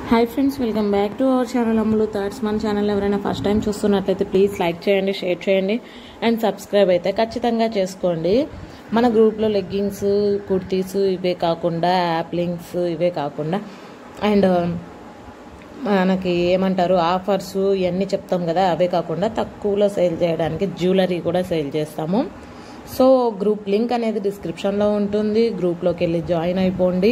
hi friends welcome back to our channel Ammulu threads మన channel ఎవరైనా first time చూస్తున్నట్లయితే please like చేయండి share చేయండి అండ్ సబ్స్క్రైబ్ అయితే ఖచ్చితంగా చేసుకోండి మన గ్రూప్లో లెగ్గింగ్స్ కుర్తీస్ ఇవే కాకుండా యాప్ లింక్స్ ఇవే కాకుండా అండ్ మనకి ఏమంటారు ఆఫర్స్ ఇవన్నీ చెప్తాం కదా అవే కాకుండా తక్కువలో సేల్ చేయడానికి జ్యువెలరీ కూడా సేల్ చేస్తాము సో గ్రూప్ లింక్ అనేది డిస్క్రిప్షన్లో ఉంటుంది గ్రూప్లోకి వెళ్ళి జాయిన్ అయిపోండి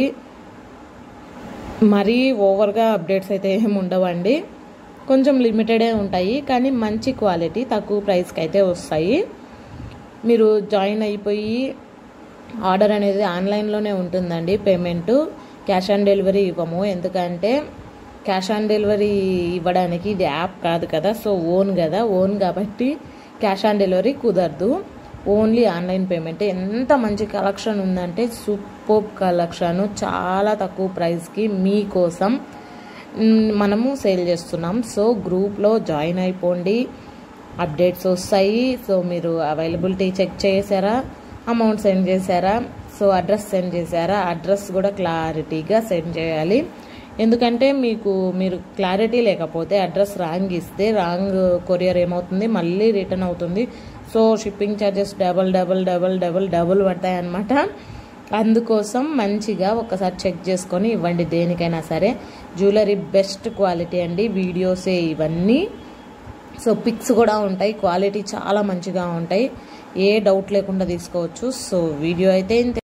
మరీ ఓవర్గా అప్డేట్స్ అయితే ఏమి ఉండవండి కొంచెం లిమిటెడే ఉంటాయి కానీ మంచి క్వాలిటీ తక్కువ ప్రైస్కి అయితే వస్తాయి మీరు జాయిన్ అయిపోయి ఆర్డర్ అనేది ఆన్లైన్లోనే ఉంటుందండి పేమెంట్ క్యాష్ ఆన్ డెలివరీ ఇవ్వము ఎందుకంటే క్యాష్ ఆన్ డెలివరీ ఇవ్వడానికి ఇది యాప్ కాదు కదా సో ఓన్ కదా ఓన్ కాబట్టి క్యాష్ ఆన్ డెలివరీ కుదరదు ఓన్లీ ఆన్లైన్ పేమెంట్ ఎంత మంచి కలెక్షన్ ఉందంటే సూపర్ కలెక్షన్ చాలా తక్కువ ప్రైస్కి మీకోసం మ్, మనము సేల్ చేస్తున్నాం సో గ్రూప్లో జాయిన్ అయిపోండి అప్డేట్స్ వస్తాయి సో మీరు అవైలబిలిటీ చెక్ చేసారా అమౌంట్ సెండ్ చేశారా సో అడ్రస్ సెండ్ చేశారా అడ్రస్ కూడా క్లారిటీగా సెండ్ చేయాలి ఎందుకంటే మీకు మీరు క్లారిటీ లేకపోతే అడ్రస్ రాంగ్ ఇస్తే రాంగ్ కొరియర్ ఏమవుతుంది మళ్ళీ రిటర్న్ అవుతుంది so shipping charges double double double double double పడతాయి అన్నమాట అందుకోసం మంచిగా ఒకసారి చెక్ చేసుకొని ఇవ్వండి దేనికైనా సరే జ్యువెలరీ బెస్ట్ క్వాలిటీ అండి వీడియోసే ఇవన్నీ సో పిక్స్ కూడా ఉంటాయి క్వాలిటీ చాలా మంచిగా ఉంటాయి ఏ డౌట్ లేకుండా తీసుకోవచ్చు సో వీడియో అయితే ఇంతే